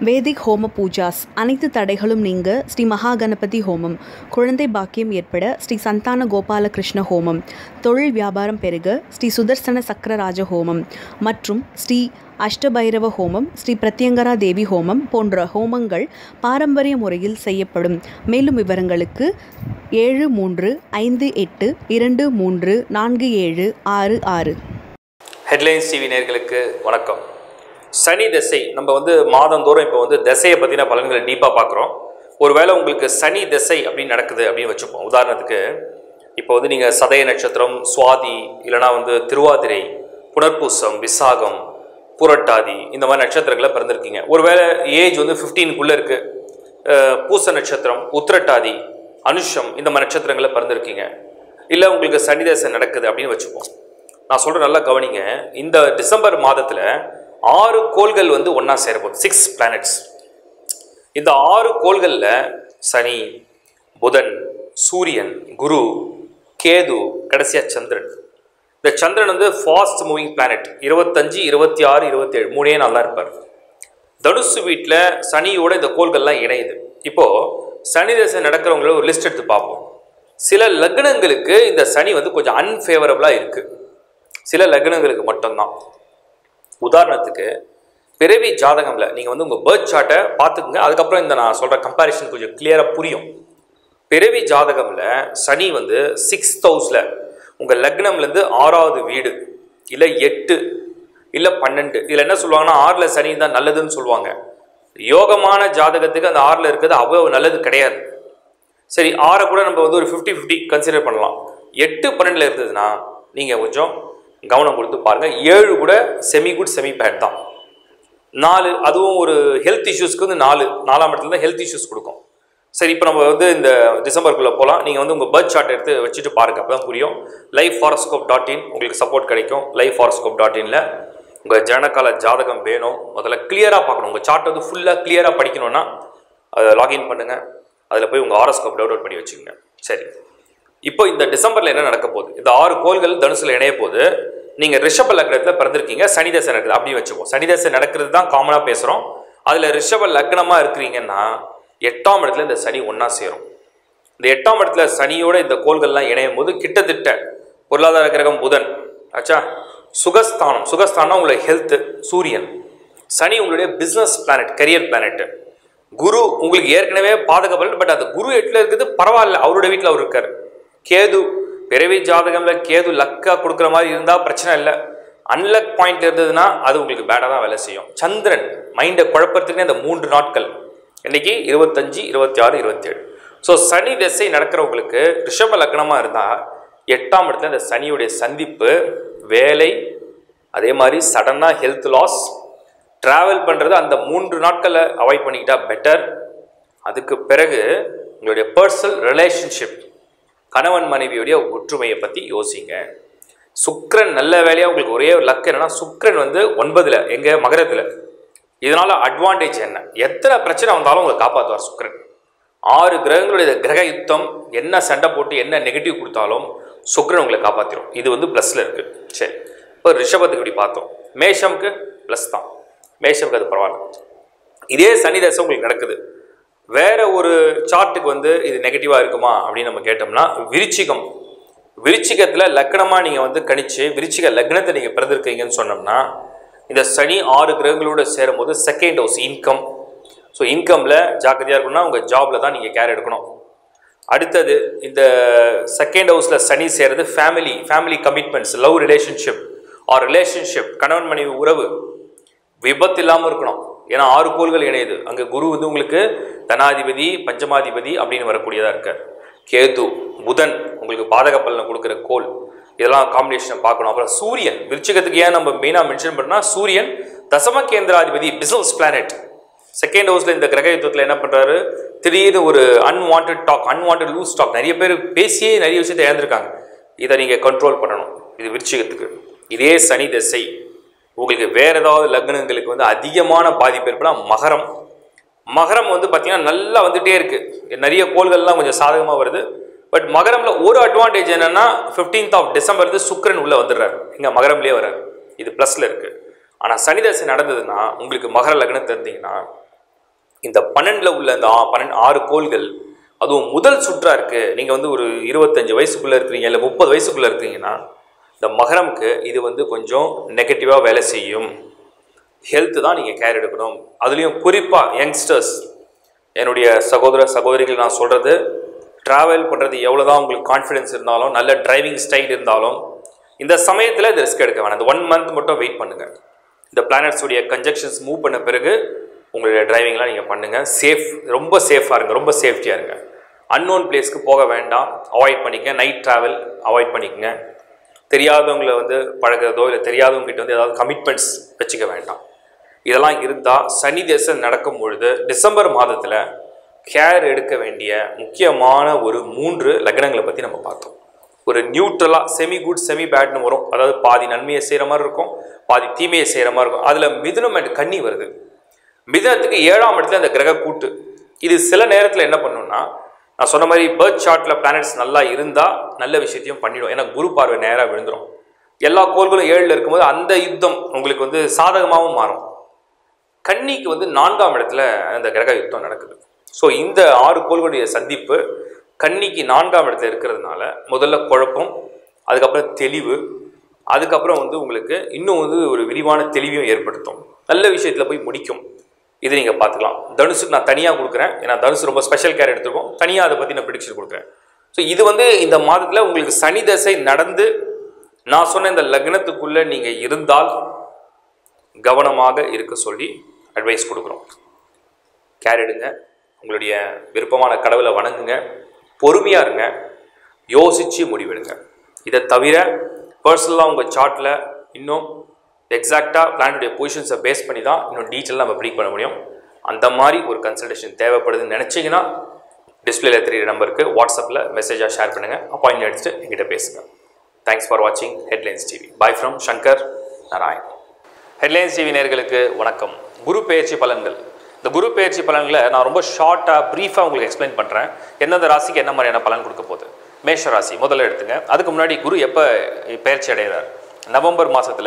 வேதிக் ஹோம பூஜாஸ் அனைத்து தடைகளும் நீங்க ஸ்ரீ மகா கணபதி ஹோமம் குழந்தை பாக்கியம் ஏற்பட ஸ்ரீ சந்தான கோபால கிருஷ்ண ஹோமம் தொழில் வியாபாரம் பெருக ஸ்ரீ சுதர்சன சக்கரராஜ ஹோமம் மற்றும் ஸ்ரீ அஷ்டபைரவ ஹோமம் ஸ்ரீ பிரத்யங்கரா தேவி ஹோமம் போன்ற ஹோமங்கள் பாரம்பரிய முறையில் செய்யப்படும் மேலும் விவரங்களுக்கு ஏழு மூன்று ஐந்து எட்டு இரண்டு மூன்று நான்கு ஏழு ஆறு ஆறு ஹெட்லைன்ஸ் டிவி நேர்களுக்கு வணக்கம் சனி திசை நம்ம வந்து மாதந்தோறும் இப்போ வந்து திசையை பற்றின பலன்களை டீப்பாக பார்க்குறோம் ஒருவேளை உங்களுக்கு சனி திசை அப்படின்னு நடக்குது அப்படின்னு வச்சுப்போம் உதாரணத்துக்கு இப்போ வந்து நீங்கள் சதய நட்சத்திரம் சுவாதி இல்லைனா வந்து திருவாதிரை புனர்பூசம் விசாகம் புரட்டாதி இந்த மாதிரி நட்சத்திரங்களை பிறந்திருக்கீங்க ஒருவேளை ஏஜ் வந்து ஃபிஃப்டீனுக்குள்ளே இருக்குது பூச நட்சத்திரம் உத்திரட்டாதி அனுஷம் இந்த மாதிரி நட்சத்திரங்களை பிறந்திருக்கீங்க இல்லை உங்களுக்கு சனி தசை நடக்குது அப்படின்னு வச்சுப்போம் நான் சொல்கிறேன் நல்லா கவனிங்க இந்த டிசம்பர் மாதத்தில் ஆறு கோள்கள் வந்து ஒன்றா சேரப்போகுது சிக்ஸ் பிளானட்ஸ் இந்த ஆறு கோள்களில் சனி புதன் சூரியன் குரு கேது கடைசியாக சந்திரன் இந்த சந்திரன் வந்து ஃபாஸ்ட் மூவிங் பிளானட் இருபத்தஞ்சு இருபத்தி ஆறு இருபத்தேழு மூணே நல்லா இருப்பார் தனுசு வீட்டில் சனியோட இந்த கோள்கள்லாம் இணையுது இப்போது சனி தசை நடக்கிறவங்கள ஒரு லிஸ்ட் எடுத்து பார்ப்போம் சில லக்னங்களுக்கு இந்த சனி வந்து கொஞ்சம் அன்ஃபேவரபுளாக இருக்குது சில லக்னங்களுக்கு மட்டும்தான் உதாரணத்துக்கு பிறவி ஜாதகம்ல நீங்கள் வந்து உங்கள் பேர்த் சார்ட்டை பார்த்துக்குங்க அதுக்கப்புறம் இந்த நான் சொல்கிற கம்பேரிஷன் கொஞ்சம் கிளியராக புரியும் பிறவி ஜாதகம்ல சனி வந்து சிக்ஸ்த் ஹவுஸில் உங்கள் லக்னம்லேருந்து ஆறாவது வீடு இல்லை எட்டு இல்லை பன்னெண்டு இதில் என்ன சொல்லுவாங்கன்னா ஆறில் சனி தான் நல்லதுன்னு சொல்லுவாங்க யோகமான ஜாதகத்துக்கு அந்த ஆறில் இருக்கிறது அவ்வளோ நல்லது கிடையாது சரி ஆறை கூட நம்ம வந்து ஒரு ஃபிஃப்டி ஃபிஃப்டி கன்சிடர் பண்ணலாம் எட்டு பன்னெண்டில் இருந்ததுன்னா நீங்கள் கொஞ்சம் கவனம் கொடுத்து பாருங்கள் ஏழு கூட செமி குட் செமி பேட் தான் நாலு அதுவும் ஒரு ஹெல்த் இஷ்யூஸ்க்கு வந்து நாலு நாலாம் இடத்துல தான் ஹெல்த் இஷ்யூஸ் கொடுக்கும் சரி இப்போ நம்ம வந்து இந்த டிசம்பருக்குள்ளே போகலாம் நீங்கள் வந்து உங்கள் பர்த் சார்ட் எடுத்து வச்சுட்டு பாருங்கள் அப்போ தான் புரியும் லைஃப் ஃபாரஸ்கோப் டாட் இன் உங்களுக்கு சப்போர்ட் கிடைக்கும் லைஃப் ஃபாரஸ்கோப் டாட் இனில் உங்கள் ஜனகால ஜாதகம் வேணும் முதல்ல கிளியராக பார்க்கணும் உங்கள் சார்ட் வந்து ஃபுல்லாக கிளியராக படிக்கணும்னா அதை லாகின் பண்ணுங்கள் அதில் போய் உங்கள் ஆரோஸ்கோப் டவுன்லோட் பண்ணி வச்சுக்கோங்க சரி இப்போ இந்த டிசம்பரில் என்ன நடக்க போகுது இந்த ஆறு கோள்கள் தனுசில் இணைய போது நீங்கள் ரிஷப லக்னத்தில் பிறந்திருக்கீங்க சனி தசை நடக்குது அப்படி வச்சுப்போம் சனி தசை நடக்கிறது தான் காமனாக பேசுகிறோம் அதில் ரிஷப லக்னமாக இருக்கிறீங்கன்னா எட்டாம் இடத்துல இந்த சனி ஒன்றா சேரும் இந்த எட்டாம் இடத்துல சனியோட இந்த கோள்கள்லாம் இணையும் போது கிட்டத்தட்ட பொருளாதார கிரகம் புதன் ஆச்சா சுகஸ்தானம் சுகஸ்தானம் உங்களுடைய ஹெல்த்து சூரியன் சனி உங்களுடைய பிஸ்னஸ் பிளானட் கரியர் பிளானட் குரு உங்களுக்கு ஏற்கனவே பாதகப்பல் பட் அந்த குரு எட்டில் இருக்குது பரவாயில்ல அவரோட வீட்டில் அவர் இருக்கார் கேது பிறவி ஜாதகம்ல கேது லக்கா கொடுக்குற மாதிரி இருந்தால் பிரச்சனை இல்லை அன்லக் பாயிண்ட் இருந்ததுன்னா அது உங்களுக்கு பேடாக தான் வேலை செய்யும் சந்திரன் மைண்டை குழப்பறதுக்குனே இந்த மூன்று நாட்கள் இன்னைக்கு இருபத்தஞ்சு இருபத்தி ஆறு இருபத்தேழு ஸோ சனி திசை நடக்கிறவங்களுக்கு ரிஷப லக்னமாக இருந்தால் எட்டாம் இடத்துல இந்த சனியுடைய சந்திப்பு வேலை அதே மாதிரி சடனாக ஹெல்த் லாஸ் ட்ராவல் பண்ணுறது அந்த மூன்று நாட்களை அவாய்ட் பண்ணிக்கிட்டா பெட்டர் அதுக்கு பிறகு உங்களுடைய பர்சனல் ரிலேஷன்ஷிப் கணவன் மனைவியுடைய ஒற்றுமையை பற்றி யோசிங்க சுக்ரன் நல்ல வேலையாக உங்களுக்கு ஒரே ஒரு லக் என்னன்னா சுக்ரன் வந்து ஒன்பதில் எங்கள் மகரத்தில் இதனால் அட்வான்டேஜ் என்ன எத்தனை பிரச்சனை வந்தாலும் உங்களை காப்பாற்றுவார் சுக்ரன் ஆறு கிரகங்களுடைய கிரக யுத்தம் என்ன சண்டை போட்டு என்ன நெகட்டிவ் கொடுத்தாலும் சுக்ரன் உங்களை காப்பாற்றிடும் இது வந்து ப்ளஸில் இருக்குது சரி இப்போ ரிஷபத்துக்கு இப்படி பார்த்தோம் மேஷம்க்கு ப்ளஸ் தான் மேஷம்க்கு அது பரவாயில்ல இதே சனி தசை உங்களுக்கு நடக்குது வேற ஒரு சார்ட்டுக்கு வந்து இது நெகட்டிவாக இருக்குமா அப்படின்னு நம்ம கேட்டோம்னா விருச்சிகம் விருச்சிகத்தில் லக்னமாக நீங்கள் வந்து கணிச்சு விருச்சிக லக்னத்தை நீங்கள் பிறந்திருக்கீங்கன்னு சொன்னோம்னா இந்த சனி ஆறு கிரகங்களோட சேரும்போது செகண்ட் ஹவுஸ் இன்கம் ஸோ இன்கமில் ஜாக்கிரதையாக இருக்கணும்னா உங்கள் ஜாபில் தான் நீங்கள் கேர் எடுக்கணும் அடுத்தது இந்த செகண்ட் ஹவுஸில் சனி சேருது family family commitments love relationship or relationship கணவன் மனைவி உறவு விபத்து இல்லாமல் இருக்கணும் ஏன்னா ஆறு கோள்கள் இணையுது அங்கே குரு வந்து உங்களுக்கு தனாதிபதி பஞ்சமாதிபதி அப்படின்னு வரக்கூடியதாக இருக்கார் கேது புதன் உங்களுக்கு பாதக பலனை கொடுக்குற கோள் இதெல்லாம் காம்பினேஷனை பார்க்கணும் அப்புறம் சூரியன் விருச்சிகத்துக்கு ஏன் நம்ம மெயினாக மென்ஷன் பண்ணால் சூரியன் தசம கேந்திராதிபதி பிஸ்னஸ் பிளானட் செகண்ட் ஹவுஸில் இந்த கிரக யுத்தத்தில் என்ன பண்ணுறாரு திடீர்னு ஒரு unwanted talk unwanted loose talk நிறைய பேர் பேசியே நிறைய விஷயத்தை இழந்திருக்காங்க இதை நீங்கள் கண்ட்ரோல் பண்ணணும் இது விருச்சிகத்துக்கு இதே சனி திசை உங்களுக்கு வேற ஏதாவது லக்னங்களுக்கு வந்து அதிகமான பாதிப்பு ஏற்படால் மகரம் மகரம் வந்து பார்த்தீங்கன்னா நல்லா வந்துட்டே இருக்கு நிறைய கோள்கள்லாம் கொஞ்சம் சாதகமாக வருது பட் மகரம்ல ஒரு அட்வான்டேஜ் என்னன்னா ஃபிஃப்டீன்த் ஆஃப் டிசம்பர் வந்து சுக்கிரன் உள்ள வந்துடுறாரு இங்க மகரம்லயே வர்றாரு இது ப்ளஸ்ல இருக்கு ஆனால் சனி தசை நடந்ததுன்னா உங்களுக்கு மகர லக்னம் தெரிந்தீங்கன்னா இந்த பன்னெண்டில் உள்ள அந்த ஆ- பன்னெண்டு ஆறு கோள்கள் அதுவும் முதல் சுற்றா இருக்கு நீங்க வந்து ஒரு இருபத்தஞ்சு வயசுக்குள்ள இருக்கிறீங்க இல்லை முப்பது வயசுக்குள்ள இருக்கீங்கன்னா இந்த மகரம்க்கு இது வந்து கொஞ்சம் நெகட்டிவாக வேலை செய்யும் ஹெல்த் தான் நீங்கள் கேர் எடுக்கணும் அதுலேயும் குறிப்பாக யங்ஸ்டர்ஸ் என்னுடைய சகோதர சகோதரிகள் நான் சொல்கிறது ட்ராவல் பண்ணுறது எவ்வளோ தான் உங்களுக்கு கான்ஃபிடென்ஸ் இருந்தாலும் நல்ல டிரைவிங் ஸ்டைல் இருந்தாலும் இந்த சமயத்தில் இந்த ரிஸ்க் எடுக்க வேணாம் இந்த ஒன் மந்த் மட்டும் வெயிட் பண்ணுங்கள் இந்த பிளானட்ஸுடைய கன்ஜெக்ஷன்ஸ் மூவ் பண்ண பிறகு உங்களுடைய டிரைவிங்லாம் நீங்கள் பண்ணுங்கள் சேஃப் ரொம்ப சேஃபாக இருங்க ரொம்ப சேஃப்டியாக இருங்க அன்னோன் பிளேஸ்க்கு போக வேண்டாம் அவாய்ட் பண்ணிக்கங்க நைட் ட்ராவல் அவாய்ட் பண்ணிக்கங்க தெரியாதவங்களை வந்து பழகுறதோ இல்லை தெரியாதவங்க கிட்ட வந்து ஏதாவது கமிட்மெண்ட்ஸ் வச்சுக்க வேண்டாம் இதெல்லாம் இருந்தால் சனி தேசை நடக்கும் பொழுது டிசம்பர் மாதத்தில் கேர் எடுக்க வேண்டிய முக்கியமான ஒரு மூன்று லக்னங்களை பற்றி நம்ம பார்த்தோம் ஒரு நியூட்ரலாக செமி குட் செமி பேட்னு வரும் அதாவது பாதி நன்மையை செய்கிற மாதிரி இருக்கும் பாதி தீமையை செய்கிற மாதிரி இருக்கும் அதில் மிதுனம் அண்ட் கன்னி வருது மிதனத்துக்கு ஏழாம் இடத்துல அந்த கிரக கூட்டு இது சில நேரத்தில் என்ன பண்ணும்னா நான் சொன்ன மாதிரி பேர்த் சார்ட்டில் பிளானட்ஸ் நல்லா இருந்தால் நல்ல விஷயத்தையும் பண்ணிடும் ஏன்னா குரு பார்வை நேராக விழுந்துடும் எல்லா கோள்களும் ஏழில் இருக்கும்போது அந்த யுத்தம் உங்களுக்கு வந்து சாதகமாகவும் மாறும் கன்னிக்கு வந்து நான்காம் இடத்துல அந்த கிரக யுத்தம் நடக்குது ஸோ இந்த ஆறு கோள்களுடைய சந்திப்பு கன்னிக்கு நான்காம் இடத்துல இருக்கிறதுனால முதல்ல குழப்பம் அதுக்கப்புறம் தெளிவு அதுக்கப்புறம் வந்து உங்களுக்கு இன்னும் வந்து ஒரு விரிவான தெளிவையும் ஏற்படுத்தும் நல்ல விஷயத்தில் போய் முடிக்கும் இது நீங்கள் பார்த்துக்கலாம் தனுஷுக்கு நான் தனியாக கொடுக்குறேன் ஏன்னா தனுஷ் ரொம்ப ஸ்பெஷல் கேர் எடுத்துருக்கோம் தனியாக அதை பற்றி நான் ப்ரிடிக்ஷன் கொடுக்குறேன் ஸோ இது வந்து இந்த மாதத்தில் உங்களுக்கு சனி தசை நடந்து நான் சொன்ன இந்த லக்னத்துக்குள்ளே நீங்கள் இருந்தால் கவனமாக இருக்க சொல்லி அட்வைஸ் கொடுக்குறோம் கேர் எடுங்க உங்களுடைய விருப்பமான கடவுளை வணங்குங்க பொறுமையாக இருங்க யோசித்து முடிவெடுங்க இதை தவிர பர்சனலாக உங்கள் சார்ட்டில் இன்னும் எக்ஸாக்டாக பிளானுடைய பொசிஷன்ஸை பேஸ் பண்ணி தான் இன்னும் டீட்டெயிலாக நம்ம ப்ரீக் பண்ண முடியும் அந்த மாதிரி ஒரு கன்சல்டேஷன் தேவைப்படுதுன்னு நினச்சிங்கன்னா டிஸ்பிளேல தெரியுற நம்பருக்கு வாட்ஸ்அப்பில் மெசேஜாக ஷேர் பண்ணுங்கள் அப்பாயின்மெண்ட் எடுத்துட்டு எங்கிட்ட பேசுங்க தேங்க்ஸ் ஃபார் வாட்சிங் headlines TV bye from Sankar Narayan headlines TV நேர்களுக்கு வணக்கம் குரு பெயர்ச்சி பலன்கள் இந்த குரு பெயர்ச்சி பலன்களை நான் ரொம்ப ஷார்ட்டாக ப்ரீஃபாக உங்களுக்கு எக்ஸ்பிளைன் பண்ணுறேன் எந்தெந்த ராசிக்கு என்ன மாதிரியான பலன் கொடுக்க போகுது மேஷ ராசி முதல்ல எடுத்துங்க அதுக்கு முன்னாடி குரு எப்போ பெயர்ச்சி அடைகிறார் நவம்பர் மாதத்தில்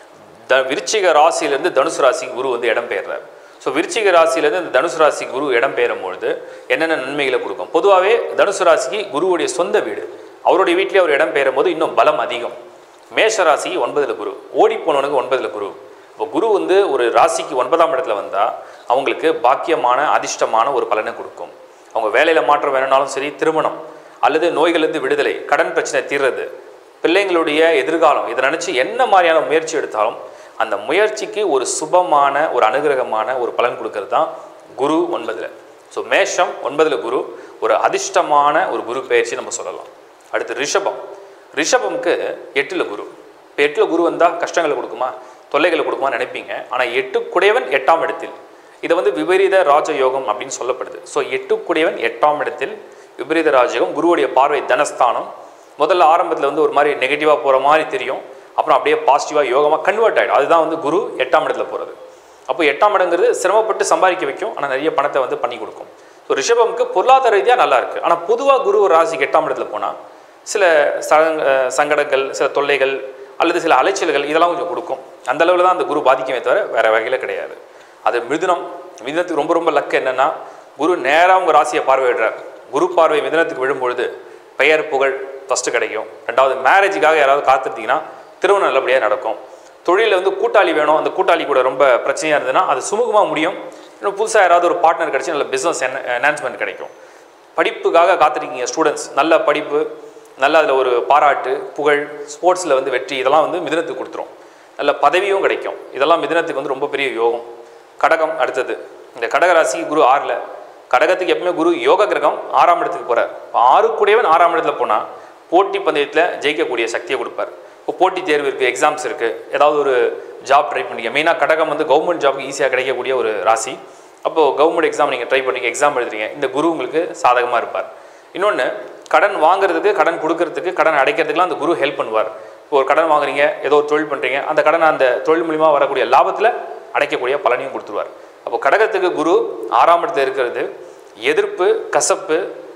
த விருச்சிக ராசியிலேருந்து தனுசு ராசிக்கு குரு வந்து இடம் பெயர்றார் ஸோ விருச்சிக ராசியிலேருந்து இந்த தனுசு ராசிக்கு குரு இடம் பெயரும் பொழுது என்னென்ன நன்மைகளை கொடுக்கும் பொதுவாகவே தனுசு ராசிக்கு குருவுடைய சொந்த வீடு அவருடைய வீட்டிலே அவர் இடம் பெயரும் போது இன்னும் பலம் அதிகம் மேஷ ராசி ஒன்பதில் குரு ஓடி போனவனுக்கு ஒன்பதில் குரு இப்போ குரு வந்து ஒரு ராசிக்கு ஒன்பதாம் இடத்துல வந்தால் அவங்களுக்கு பாக்கியமான அதிர்ஷ்டமான ஒரு பலனை கொடுக்கும் அவங்க வேலையில் மாற்றம் வேணும்னாலும் சரி திருமணம் அல்லது நோய்களிலிருந்து விடுதலை கடன் பிரச்சனை தீர்றது பிள்ளைங்களுடைய எதிர்காலம் இதை நினச்சி என்ன மாதிரியான முயற்சி எடுத்தாலும் அந்த முயற்சிக்கு ஒரு சுபமான ஒரு அனுகிரகமான ஒரு பலன் கொடுக்கறது தான் குரு ஒன்பதில் ஸோ மேஷம் ஒன்பதில் குரு ஒரு அதிர்ஷ்டமான ஒரு குரு பயிற்சி நம்ம சொல்லலாம் அடுத்து ரிஷபம் ரிஷபம்க்கு எட்டில் குரு இப்போ எட்டில் குரு வந்தால் கஷ்டங்களை கொடுக்குமா தொல்லைகளை கொடுக்குமா நினைப்பீங்க ஆனால் எட்டு குடையவன் எட்டாம் இடத்தில் இதை வந்து விபரீத ராஜயோகம் அப்படின்னு சொல்லப்படுது ஸோ எட்டு குடையவன் எட்டாம் இடத்தில் விபரீத ராஜயோகம் குருவுடைய பார்வை தனஸ்தானம் முதல்ல ஆரம்பத்தில் வந்து ஒரு மாதிரி நெகட்டிவாக போகிற மாதிரி தெரியும் அப்புறம் அப்படியே பாசிட்டிவாக யோகமாக கன்வெர்ட் ஆகிடும் அதுதான் வந்து குரு எட்டாம் இடத்துல போகிறது அப்போ எட்டாம் இடங்கிறது சிரமப்பட்டு சம்பாதிக்க வைக்கும் ஆனால் நிறைய பணத்தை வந்து பண்ணி கொடுக்கும் ஸோ ரிஷபம்க்கு பொருளாதார ரீதியாக நல்லா இருக்குது ஆனால் பொதுவாக குரு ஒரு ராசிக்கு எட்டாம் இடத்துல போனால் சில சங்க சங்கடங்கள் சில தொல்லைகள் அல்லது சில அலைச்சல்கள் இதெல்லாம் கொஞ்சம் கொடுக்கும் அந்த அளவில் தான் அந்த குரு பாதிக்குமே தவிர வேறு வகையில் கிடையாது அது மிதுனம் மிதுனத்துக்கு ரொம்ப ரொம்ப லக்கு என்னென்னா குரு நேராக உங்கள் ராசியை பார்வையிடுறார் குரு பார்வை மிதுனத்துக்கு விழும்பொழுது பெயர் புகழ் ஃபஸ்ட்டு கிடைக்கும் ரெண்டாவது மேரேஜுக்காக யாராவது காத்திருந்தீங்கன்னா திருமணம் நல்லபடியாக நடக்கும் தொழிலில் வந்து கூட்டாளி வேணும் அந்த கூட்டாளி கூட ரொம்ப பிரச்சனையாக இருந்ததுன்னா அது சுமூகமாக முடியும் இன்னும் புதுசாக யாராவது ஒரு பார்ட்னர் கிடச்சி நல்ல பிஸ்னஸ் என்ஹான்ஸ்மெண்ட் கிடைக்கும் படிப்புக்காக காத்திருக்கீங்க ஸ்டூடெண்ட்ஸ் நல்ல படிப்பு நல்ல அதில் ஒரு பாராட்டு புகழ் ஸ்போர்ட்ஸில் வந்து வெற்றி இதெல்லாம் வந்து மிதுனத்துக்கு கொடுத்துரும் நல்ல பதவியும் கிடைக்கும் இதெல்லாம் மிதுனத்துக்கு வந்து ரொம்ப பெரிய யோகம் கடகம் அடுத்தது இந்த கடக ராசி குரு ஆறில் கடகத்துக்கு எப்பவுமே குரு யோக கிரகம் ஆறாம் இடத்துக்கு போகிறார் ஆறு கூடியவன் ஆறாம் இடத்துல போனால் போட்டி பந்தயத்தில் ஜெயிக்கக்கூடிய சக்தியை கொடுப்பார் இப்போ போட்டித் தேர்வு இருக்குது எக்ஸாம்ஸ் இருக்குது ஏதாவது ஒரு ஜாப் ட்ரை பண்ணுறீங்க மெயினாக கடகம் வந்து கவர்மெண்ட் ஜாப்க்கு ஈஸியாக கிடைக்கக்கூடிய ஒரு ராசி அப்போது கவர்மெண்ட் எக்ஸாம் நீங்கள் ட்ரை பண்ணுறீங்க எக்ஸாம் எழுதுறீங்க இந்த குரு உங்களுக்கு சாதகமாக இருப்பார் இன்னொன்று கடன் வாங்குறதுக்கு கடன் கொடுக்கறதுக்கு கடன் அடைக்கிறதுக்குலாம் அந்த குரு ஹெல்ப் பண்ணுவார் இப்போ ஒரு கடன் வாங்குறீங்க ஏதோ ஒரு தொழில் பண்ணுறீங்க அந்த கடனை அந்த தொழில் மூலிமா வரக்கூடிய லாபத்தில் அடைக்கக்கூடிய பலனையும் கொடுத்துருவார் அப்போ கடகத்துக்கு குரு ஆறாம் இடத்துல இருக்கிறது எதிர்ப்பு கசப்பு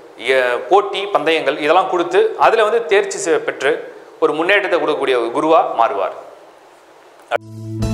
எ- போட்டி பந்தயங்கள் இதெல்லாம் கொடுத்து அதில் வந்து தேர்ச்சி செ- பெற்று ஒரு முன்னேற்றத்தை கொடுக்கக்கூடிய ஒரு குருவாக மாறுவார்